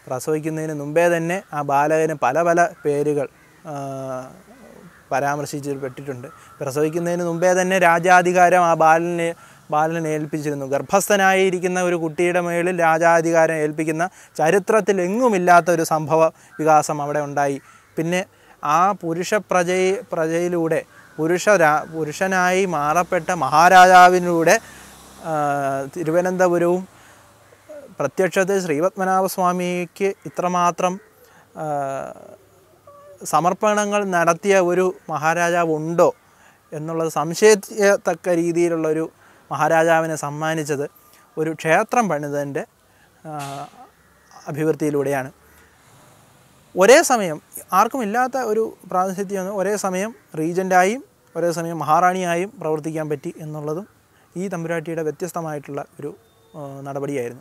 പ്രസവിക്കുന്നതിന് മുമ്പേ തന്നെ ആ ബാലകന് പല പല പേരുകൾ ആ, പരാമർശിച്ചിപ്പെട്ടിട്ടുണ്ട് പ്രസവിക്കുന്നതിന് മുമ്പേ തന്നെ രാജാധികാരം ആ ബാലനെ ബാലനെ ഏൽപ്പിച്ചിരുന്നു ഗർഭസ്ഥനായിരിക്കുന്ന ഒരു കുട്ടിയുടെ മേളിൽ രാജാധികാരം ഏൽപ്പിക്കുന്ന ചരിത്രത്തിൽ എങ്ങുമില്ലാത്ത ഒരു സംഭവ വികാസം അവിടെ ഉണ്ടായി പിന്നെ ആ പുരുഷ പ്രജയെ പ്രജയിലൂടെ പുരുഷ രാ പുരുഷനായി മാറപ്പെട്ട മഹാരാജാവിലൂടെ ആ, തിരുവനന്തപുരവും പ്രത്യക്ഷത്തിൽ ശ്രീപത്മനാഭസ്വാമിക്ക് ഇത്രമാത്രം ആ, സമർപ്പണങ്ങൾ നടത്തിയ ഒരു മഹാരാജാവ് ഉണ്ടോ എന്നുള്ളത് സംശയിക്കത്തക്ക രീതിയിലുള്ളൊരു മഹാരാജാവിനെ സമ്മാനിച്ചത് ഒരു ക്ഷേത്രം പണിതതിൻ്റെ ആ, അഭിവൃദ്ധിയിലൂടെയാണ് ഒരേ സമയം ആർക്കും ഇല്ലാത്ത ഒരു പ്രാതിനിധ്യം ഒരേ സമയം റീജൻ്റായും ഒരേ സമയം മഹാറാണിയായും പ്രവർത്തിക്കാൻ പറ്റി എന്നുള്ളതും ഈ തമ്പുരാട്ടിയുടെ വ്യത്യസ്തമായിട്ടുള്ള ഒരു ആ, നടപടിയായിരുന്നു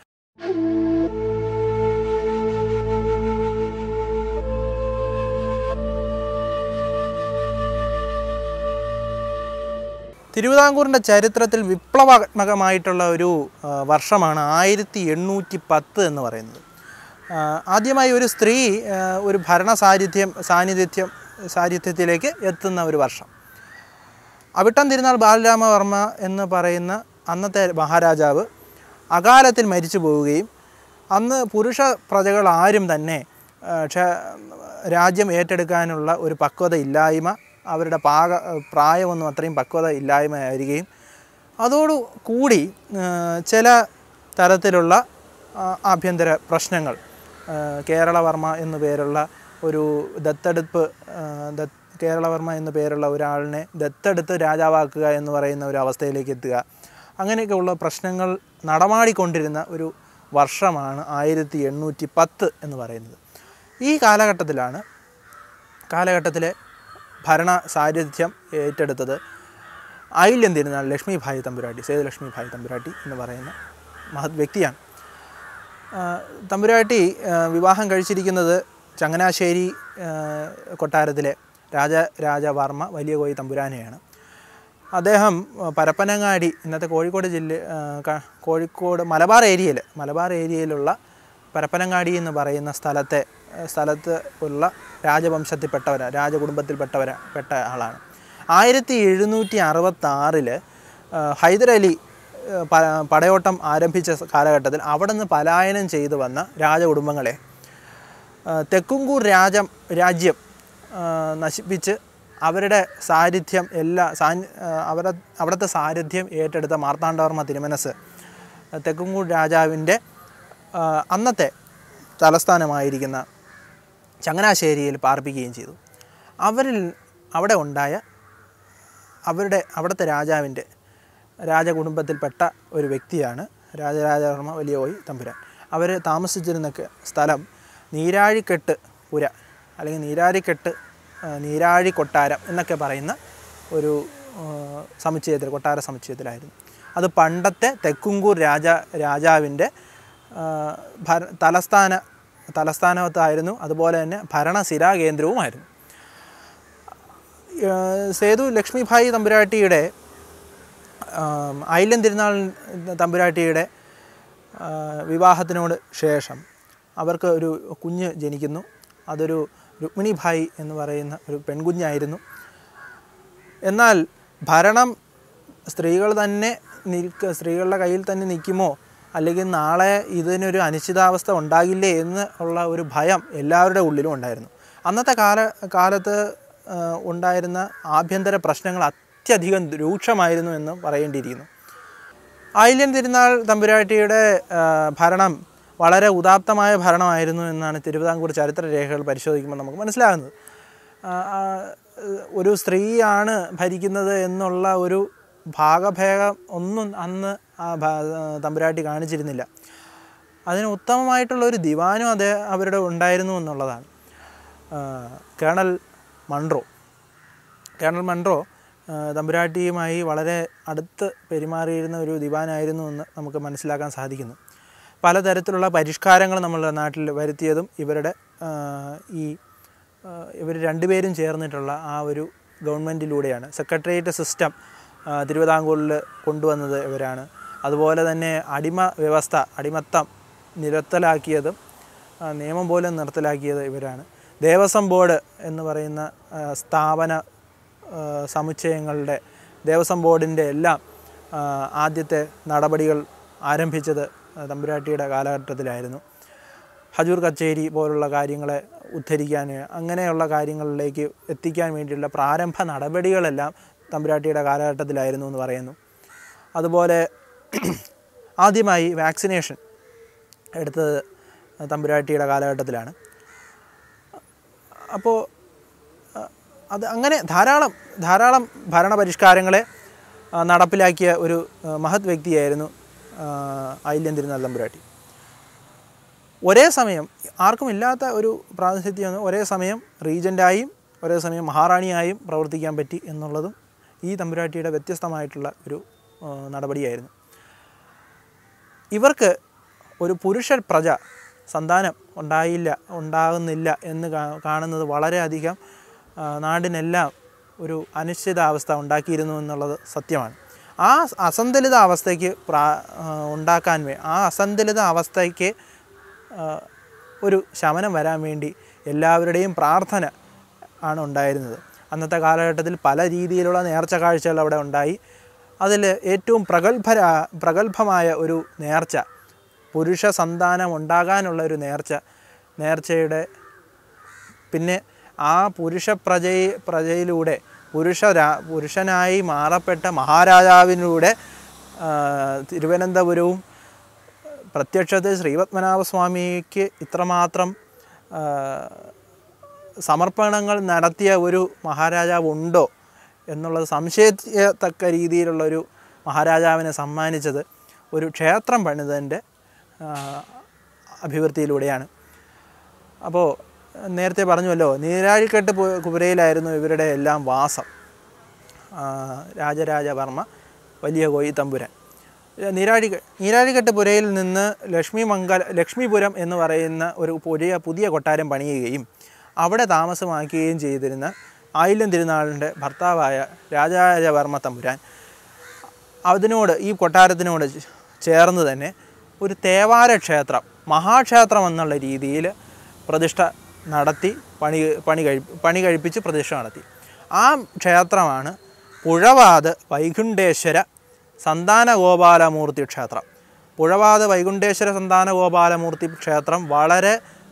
തിരുവിതാംകൂറിൻ്റെ ചരിത്രത്തിൽ വിപ്ലവാത്മകമായിട്ടുള്ള ഒരു ആ, വർഷമാണ് ആയിരത്തി എണ്ണൂറ്റി പത്ത് എന്ന് പറയുന്നത് ആ, ആദ്യമായി ഒരു സ്ത്രീ ആ, ഒരു ഭരണ സാന്നിധ്യം സാന്നിധ്യം സാന്നിധ്യത്തിലേക്ക് എത്തുന്ന ഒരു വർഷം അവിട്ടം തിരുനാൾ ബാലരാമവർമ്മ എന്ന് പറയുന്ന അന്നത്തെ മഹാരാജാവ് അകാലത്തിൽ മരിച്ചു പോവുകയും അന്ന് പുരുഷ പ്രജകൾ ആരും തന്നെ ആ, ക്ഷ- രാജ്യം ഏറ്റെടുക്കാനുള്ള ഒരു പക്വത ഇല്ലായ്മ അവരുടെ പാക പ്രായമൊന്നും അത്രയും പക്വത ഇല്ലായ്മ ആയിരിക്കുകയും അതോടു കൂടി ആ, ചില തരത്തിലുള്ള ആ, ആഭ്യന്തര പ്രശ്നങ്ങൾ ആ, കേരളവർമ്മ എന്നു പേരുള്ള ഒരു ദത്തെടുപ്പ് ആ, ദത്ത് കേരളവർമ്മ എന്നു പേരുള്ള ഒരാളിനെ ദത്തെടുത്ത് രാജാവാക്കുക എന്ന് പറയുന്ന ഒരു അവസ്ഥയിലേക്ക് എത്തുക അങ്ങനെയൊക്കെയുള്ള പ്രശ്നങ്ങൾ നടമാടിക്കൊണ്ടിരുന്ന ഒരു വർഷമാണ് ആയിരത്തി എണ്ണൂറ്റി പത്ത് എന്ന് പറയുന്നത് ഈ കാലഘട്ടത്തിലാണ് കാലഘട്ടത്തിലെ ഭരണ സാന്നിധ്യം ഏറ്റെടുത്തത് ആയില്യം തിരുനാൾ ലക്ഷ്മിഭായി തമ്പുരാട്ടി സേതു ലക്ഷ്മിഭായി തമ്പുരാട്ടി എന്ന് പറയുന്ന മഹത് വ്യക്തിയാണ് ആ, തമ്പുരാട്ടി ആ, വിവാഹം കഴിച്ചിരിക്കുന്നത് ചങ്ങനാശ്ശേരി ആ, കൊട്ടാരത്തിലെ രാജ രാജവർമ്മ വലിയ കോയി തമ്പുരാനെയാണ് അദ്ദേഹം ആ, പരപ്പനങ്ങാടി ഇന്നത്തെ കോഴിക്കോട് ജില്ല ആ, ക- കോഴിക്കോട് മലബാർ ഏരിയയിൽ മലബാർ ഏരിയയിലുള്ള പരപ്പനങ്ങാടി എന്ന് പറയുന്ന സ്ഥലത്തെ ആ, സ്ഥലത്ത് ഉള്ള രാജവംശത്തിൽപ്പെട്ടവരാ രാജകുടുംബത്തിൽപ്പെട്ടവരാ പെട്ട ആളാണ് ആയിരത്തി എഴുന്നൂറ്റി അറുപത്തി ആറില് ഹൈദരലി ആ, പ- പടയോട്ടം ആരംഭിച്ച സ- കാലഘട്ടത്തിൽ അവിടെ നിന്ന് പലായനം ചെയ്തു വന്ന രാജകുടുംബങ്ങളെ ആ, തെക്കുംകൂർ രാജം രാജ്യം ആ, നശിപ്പിച്ച് അവരുടെ സാന്നിധ്യം എല്ലാ സാ അവരുടെ അവിടുത്തെ സാന്നിധ്യം ഏറ്റെടുത്ത മാർത്താണ്ഡവർമ്മ തിരുമനസ് തെക്കുംകൂർ രാജാവിൻ്റെ ആ, അന്നത്തെ തലസ്ഥാനമായിരിക്കുന്ന ചങ്ങനാശ്ശേരിയിൽ പാർപ്പിക്കുകയും ചെയ്തു അവരിൽ അവിടെ ഉണ്ടായ അവരുടെ അവിടുത്തെ രാജാവിൻ്റെ രാജകുടുംബത്തിൽപ്പെട്ട ഒരു വ്യക്തിയാണ് രാജരാജവർമ്മ വലിയ കോയി തമ്പുരാൻ അവർ താമസിച്ചിരുന്ന ക- സ്ഥലം നീരാഴിക്കെട്ട് പുര അല്ലെങ്കിൽ നീരാഴിക്കെട്ട് ആ, നീരാഴി കൊട്ടാരം എന്നൊക്കെ പറയുന്ന ഒരു ആ, സമുച്ചയത്തിൽ കൊട്ടാര സമുച്ചയത്തിലായിരുന്നു അത് പണ്ടത്തെ തെക്കുംകൂർ രാജ രാജാവിൻ്റെ ആ, ഭര തലസ്ഥാന തലസ്ഥാനത്തായിരുന്നു അതുപോലെ തന്നെ ഭരണസിരാ കേന്ദ്രവുമായിരുന്നു ഏഹ് സേതു ലക്ഷ്മിഭായി തമ്പുരാട്ടിയുടെ ആം, ഐലൻ തിരുനാൾ തമ്പുരാട്ടിയുടെ ആ, വിവാഹത്തിനോട് ശേഷം അവർക്ക് ഒരു കുഞ്ഞ് ജനിക്കുന്നു അതൊരു രുക്മിണിഭായി എന്ന് പറയുന്ന ഒരു പെൺകുഞ്ഞായിരുന്നു എന്നാൽ ഭരണം സ്ത്രീകൾ തന്നെ നിൽക്ക സ്ത്രീകളുടെ കയ്യിൽ തന്നെ നിൽക്കുമോ അല്ലെങ്കിൽ നാളെ ഇതിനൊരു അനിശ്ചിതാവസ്ഥ ഉണ്ടാകില്ലേ എന്ന് ഉള്ള ഒരു ഭയം എല്ലാവരുടെ ഉള്ളിലും ഉണ്ടായിരുന്നു അന്നത്തെ കാല കാലത്ത് ആ, ഉണ്ടായിരുന്ന ആഭ്യന്തര പ്രശ്നങ്ങൾ അത്യധികം രൂക്ഷമായിരുന്നു എന്ന് പറയേണ്ടിയിരിക്കുന്നു ആയില്യം തിരുനാൾ തമ്പുരാട്ടിയുടെ ആ, ഭരണം വളരെ ഉദാത്തമായ ഭരണമായിരുന്നു എന്നാണ് തിരുവിതാംകൂർ ചരിത്ര രേഖകൾ പരിശോധിക്കുമ്പോൾ നമുക്ക് മനസ്സിലാകുന്നത് ആ, ആ, ഒരു സ്ത്രീയാണ് ഭരിക്കുന്നത് എന്നുള്ള ഒരു ഭാഗഭേദം ഒന്നും അന്ന് ആ ഭ- തമ്പുരാട്ടി കാണിച്ചിരുന്നില്ല അതിന് ഉത്തമമായിട്ടുള്ള ഒരു ദിവാനും അതേ അവരുടെ ഉണ്ടായിരുന്നു എന്നുള്ളതാണ് ആ, കേണൽ മൺട്രോ കേണൽ മൺട്രോ ആ, തമ്പുരാട്ടിയുമായി വളരെ അടുത്ത് പെരുമാറിയിരുന്ന ഒരു ദിവാനായിരുന്നു എന്ന് നമുക്ക് മനസ്സിലാക്കാൻ സാധിക്കുന്നു പലതരത്തിലുള്ള പരിഷ്കാരങ്ങൾ നമ്മളുടെ നാട്ടിൽ വരുത്തിയതും ഇവരുടെ ആ, ഈ ഇവർ രണ്ടുപേരും ചേർന്നിട്ടുള്ള ആ ഒരു ഗവൺമെൻറ്റിലൂടെയാണ് സെക്രട്ടേറിയറ്റ് സിസ്റ്റം ആ, തിരുവിതാംകൂറിൽ കൊണ്ടുവന്നത് ഇവരാണ് അതുപോലെ തന്നെ അടിമ വ്യവസ്ഥ അടിമത്തം നിരത്തലാക്കിയതും ആ, നിയമം പോലും നിർത്തലാക്കിയത് ഇവരാണ് ദേവസ്വം ബോർഡ് എന്ന് പറയുന്ന ആ, സ്ഥാപന ആ, സമുച്ചയങ്ങളുടെ ദേവസ്വം ബോർഡിൻ്റെ എല്ലാം ആ, ആദ്യത്തെ നടപടികൾ ആരംഭിച്ചത് തമ്പുരാട്ടിയുടെ കാലഘട്ടത്തിലായിരുന്നു ഹജൂർ കച്ചേരി പോലുള്ള കാര്യങ്ങളെ ഉദ്ധരിക്കാൻ അങ്ങനെയുള്ള കാര്യങ്ങളിലേക്ക് എത്തിക്കാൻ വേണ്ടിയുള്ള പ്രാരംഭ നടപടികളെല്ലാം തമ്പുരാട്ടിയുടെ കാലഘട്ടത്തിലായിരുന്നു എന്ന് പറയുന്നു അതുപോലെ ആദ്യമായി വാക്സിനേഷൻ എടുത്തത് തമ്പുരാട്ടിയുടെ കാലഘട്ടത്തിലാണ് അപ്പോൾ അത് അങ്ങനെ ധാരാളം ധാരാളം ഭരണപരിഷ്കാരങ്ങളെ ആ, നടപ്പിലാക്കിയ ഒരു ആ, മഹത് വ്യക്തിയായിരുന്നു ആ, ആയില്യം തിരുനാൾ തമ്പുരാട്ടി ഒരേ സമയം ആർക്കും ഇല്ലാത്ത ഒരു പ്രാതിനിധ്യം ഒരേ സമയം റീജൻ്റായും ഒരേ സമയം മഹാറാണിയായും പ്രവർത്തിക്കാൻ പറ്റി എന്നുള്ളതും ഈ തമ്പുരാട്ടിയുടെ വ്യത്യസ്തമായിട്ടുള്ള ഒരു ആ, നടപടിയായിരുന്നു ഇവർക്ക് ഒരു പുരുഷ പ്രജ സന്താനം ഉണ്ടായില്ല ഉണ്ടാകുന്നില്ല എന്ന് കാ- കാണുന്നത് വളരെയധികം ആ, നാടിനെല്ലാം ഒരു അനിശ്ചിതാവസ്ഥ ഉണ്ടാക്കിയിരുന്നു എന്നുള്ളത് സത്യമാണ് ആ അസന്തുലിത അവസ്ഥയ്ക്ക് പ്രാ ആ, ഉണ്ടാക്കാൻ വേ ആ അസന്തുലിത അവസ്ഥയ്ക്ക് ആ, ഒരു ശമനം വരാൻ വേണ്ടി എല്ലാവരുടെയും പ്രാർത്ഥന ആണ് ഉണ്ടായിരുന്നത് അന്നത്തെ കാലഘട്ടത്തിൽ പല രീതിയിലുള്ള നേർച്ച കാഴ്ചകൾ അവിടെ ഉണ്ടായി അതിൽ ഏറ്റവും പ്രഗത്ഭര പ്രഗത്ഭമായ ഒരു നേർച്ച പുരുഷ സന്താനം ഉണ്ടാകാനുള്ള ഒരു നേർച്ച നേർച്ചയുടെ പിന്നെ ആ പുരുഷ പ്രജയെ പ്രജയിലൂടെ പുരുഷ രാ- പുരുഷനായി മാറപ്പെട്ട മഹാരാജാവിലൂടെ ആ, തിരുവനന്തപുരവും പ്രത്യക്ഷത്തിൽ ശ്രീപത്മനാഭസ്വാമിക്ക് ഇത്രമാത്രം ആ, സമർപ്പണങ്ങൾ നടത്തിയ ഒരു മഹാരാജാവ് ഉണ്ടോ എന്നുള്ളത് സംശയിക്കത്തക്ക രീതിയിലുള്ളൊരു മഹാരാജാവിനെ സമ്മാനിച്ചത് ഒരു ക്ഷേത്രം പണിതതിൻ്റെ ആ, അഭിവൃദ്ധിയിലൂടെയാണ് അപ്പോൾ നേരത്തെ പറഞ്ഞുവല്ലോ നീരാഴിക്കെട്ട് പു- കുതിരയിലായിരുന്നു ഇവരുടെ എല്ലാം വാസം ആ, രാജരാജവർമ്മ വലിയ കോയി തമ്പുരാൻ നീരാഴി നീരാഴിക്കെട്ട് പുരയിൽ നിന്ന് ലക്ഷ്മി മംഗല ലക്ഷ്മിപുരം എന്ന് പറയുന്ന ഒരു പുതിയ പുതിയ കൊട്ടാരം പണിയുകയും അവിടെ താമസമാക്കുകയും ചെയ്തിരുന്ന ആയില്യം തിരുനാളിൻ്റെ ഭർത്താവായ രാജരാജവർമ്മ തമ്പുരാൻ അതിനോട് ഈ കൊട്ടാരത്തിനോട് ചേർന്ന് തന്നെ ഒരു തേവാര ക്ഷേത്രം മഹാക്ഷേത്രം എന്നുള്ള രീതിയിൽ പ്രതിഷ്ഠ നടത്തി പണി പണി കഴി പണി കഴിപ്പിച്ച് പ്രതിഷ്ഠ നടത്തി ആ ക്ഷേത്രമാണ് പുഴവാത് വൈകുണ്ഠേശ്വര സന്താന ഗോപാലമൂർത്തി ക്ഷേത്രം പുഴവാത് വൈകുണ്ഠേശ്വര സന്താന ഗോപാലമൂർത്തി ക്ഷേത്രം വളരെ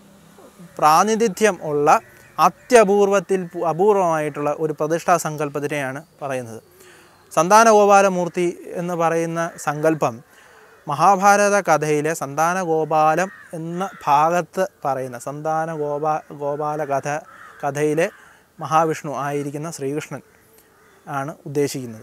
പ്രാതിനിധ്യം ഉള്ള അത്യപൂർവത്തിൽ പു- അപൂർവമായിട്ടുള്ള ഒരു പ്രതിഷ്ഠാ സങ്കല്പത്തിനെയാണ് പറയുന്നത് സന്താന ഗോപാലമൂർത്തി എന്ന് പറയുന്ന സങ്കല്പം മഹാഭാരത കഥയിലെ സന്താന ഗോപാലം എന്ന ഭാഗത്ത് പറയുന്ന സന്താന ഗോപാ ഗോപാല കഥ കഥയിലെ മഹാവിഷ്ണു ആയിരിക്കുന്ന ശ്രീകൃഷ്ണൻ ആണ് ഉദ്ദേശിക്കുന്നത്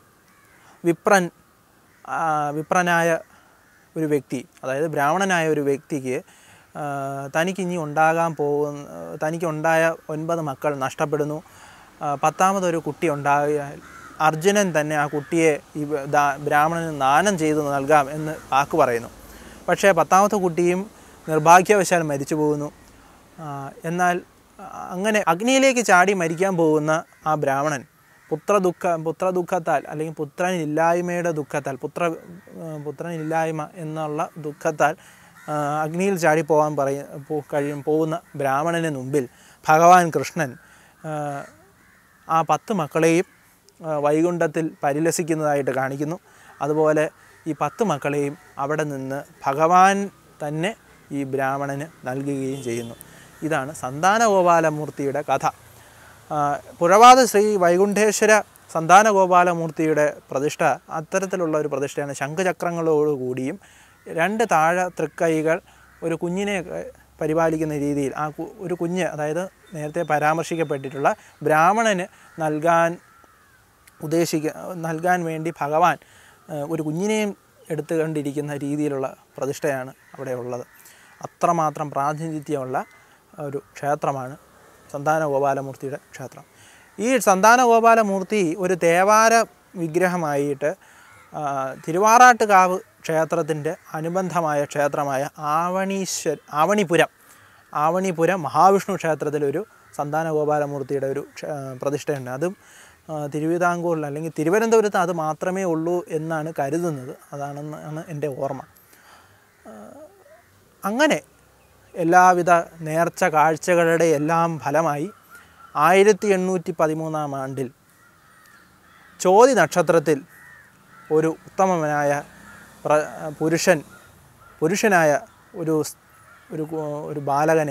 വിപ്രൻ ആ, വിപ്രനായ ഒരു വ്യക്തി അതായത് ബ്രാഹ്മണനായ ഒരു വ്യക്തിക്ക് ആ, തനിക്ക് ഇനി ഉണ്ടാകാൻ പോകുന്ന തനിക്ക് ഉണ്ടായ ഒൻപത് മക്കൾ നഷ്ടപ്പെടുന്നു ആ, പത്താമതൊരു കുട്ടി ഉണ്ടായാൽ അർജുനൻ തന്നെ ആ കുട്ടിയെ ഈ ദാ- ബ്രാഹ്മണന് ദാനം ചെയ്തു നൽകാം എന്ന് വാക്ക് പറയുന്നു പക്ഷേ പത്താമത്തെ കുട്ടിയും നിർഭാഗ്യവശാൽ മരിച്ചു പോകുന്നു ആ, എന്നാൽ ആ, അങ്ങനെ അഗ്നിയിലേക്ക് ചാടി മരിക്കാൻ പോകുന്ന ആ ബ്രാഹ്മണൻ പുത്രദുഃഖ പുത്രദുഃഖത്താൽ അല്ലെങ്കിൽ പുത്രനില്ലായ്മയുടെ ദുഃഖത്താൽ പുത്ര ആ, പുത്രനില്ലായ്മ എന്നുള്ള ദുഃഖത്താൽ ആ, അഗ്നിയിൽ ചാടി പോകാൻ പറയ പോ- കഴിയും പോകുന്ന ബ്രാഹ്മണന് മുമ്പിൽ ഭഗവാൻ കൃഷ്ണൻ ആ, ആ പത്ത് മക്കളെയും ആ, വൈകുണ്ഠത്തിൽ പരിലസിക്കുന്നതായിട്ട് കാണിക്കുന്നു അതുപോലെ ഈ പത്ത് മക്കളെയും അവിടെ നിന്ന് ഭഗവാൻ തന്നെ ഈ ബ്രാഹ്മണന് നൽകുകയും ചെയ്യുന്നു ഇതാണ് സന്താനഗോപാലമൂർത്തിയുടെ കഥ ആ, പുഴവാത ശ്രീ വൈകുണ്ഠേശ്വര സന്താനഗോപാലമൂർത്തിയുടെ പ്രതിഷ്ഠ അത്തരത്തിലുള്ള ഒരു പ്രതിഷ്ഠയാണ് ശംഖചക്രങ്ങളോടുകൂടിയും രണ്ട് താഴെ തൃക്കൈകൾ ഒരു കുഞ്ഞിനെ ഏ, പരിപാലിക്കുന്ന രീതിയിൽ ആ കു- ഒരു കുഞ്ഞ് അതായത് നേരത്തെ പരാമർശിക്കപ്പെട്ടിട്ടുള്ള ബ്രാഹ്മണന് നൽകാൻ ഉദ്ദേശിക്ക നൽകാൻ വേണ്ടി ഭഗവാൻ ഏഹ്, ഒരു കുഞ്ഞിനെയും എടുത്തു കണ്ടിരിക്കുന്ന രീതിയിലുള്ള പ്രതിഷ്ഠയാണ് അവിടെ ഉള്ളത് അത്രമാത്രം പ്രാതിനിധ്യമുള്ള ഒരു ക്ഷേത്രമാണ് സന്താന ഗോപാലമൂർത്തിയുടെ ക്ഷേത്രം ഈ സന്താന ഗോപാലമൂർത്തി ഒരു തേവാര വിഗ്രഹമായിട്ട് ആ, തിരുവാറാട്ടുകാവ് ക്ഷേത്രത്തിൻ്റെ അനുബന്ധമായ ക്ഷേത്രമായ ആവണീശ്വർ ആവണിപുരം ആവണിപുരം മഹാവിഷ്ണു ക്ഷേത്രത്തിലൊരു സന്താന ഗോപാലമൂർത്തിയുടെ ഒരു ക്ഷ- ആ, പ്രതിഷ്ഠയുണ്ട് അതും ആ, തിരുവിതാംകൂറിൽ അല്ലെങ്കിൽ തിരുവനന്തപുരത്ത് അത് മാത്രമേ ഉള്ളൂ എന്നാണ് കരുതുന്നത് അതാണെന്നാണ് എൻ്റെ ഓർമ്മ ആ, അങ്ങനെ എല്ലാവിധ നേർച്ച കാഴ്ചകളുടെ എല്ലാം ഫലമായി ആയിരത്തി എണ്ണൂറ്റി പതിമൂന്നാം ആണ്ടിൽ ചോതി നക്ഷത്രത്തിൽ ഒരു ഉത്തമനായ പ്ര പുരുഷൻ പുരുഷനായ ഒരു സ്- ഒരു കു- ഒരു ബാലകനെ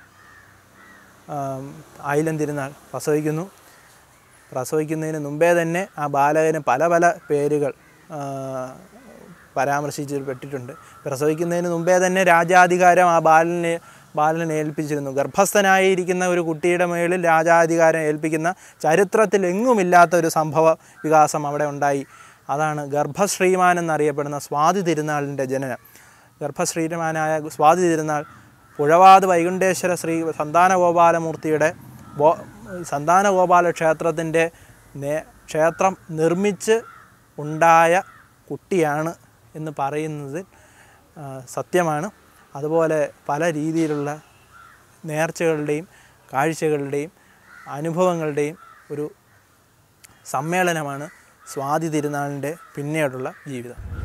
ആം, ആയില്യം തിരുനാൾ പ്രസവിക്കുന്നു പ്രസവിക്കുന്നതിന് മുമ്പേ തന്നെ ആ ബാലകന് പല പല പേരുകൾ ആ, പരാമർശിച്ചിപ്പെട്ടിട്ടുണ്ട് പ്രസവിക്കുന്നതിന് മുമ്പേ തന്നെ രാജാധികാരം ആ ബാലനെ ബാലനെ ഏൽപ്പിച്ചിരുന്നു ഗർഭസ്ഥനായിരിക്കുന്ന ഒരു കുട്ടിയുടെ മേളിൽ രാജാധികാരം ഏൽപ്പിക്കുന്ന ചരിത്രത്തിൽ എങ്ങുമില്ലാത്ത ഒരു സംഭവ വികാസം അവിടെ ഉണ്ടായി അതാണ് ഗർഭശ്രീമാൻ എന്നറിയപ്പെടുന്ന സ്വാതി തിരുനാളിൻ്റെ ജനനം ഗർഭശ്രീമാനായ സ്വാതി തിരുനാൾ പുഴവാത് വൈകുണ്ഠേശ്വര ശ്രീ സന്താനഗോപാലമൂർത്തിയുടെ ബോ സന്താനഗോപാല ക്ഷേത്രത്തിൻ്റെ നേ ക്ഷേത്രം നിർമ്മിച്ച് ഉണ്ടായ കുട്ടിയാണ് എന്ന് പറയുന്നത് ആ, സത്യമാണ് അതുപോലെ പല രീതിയിലുള്ള നേർച്ചകളുടെയും കാഴ്ചകളുടെയും അനുഭവങ്ങളുടെയും ഒരു സമ്മേളനമാണ് സ്വാതി തിരുനാളിൻ്റെ പിന്നീടുള്ള ജീവിതം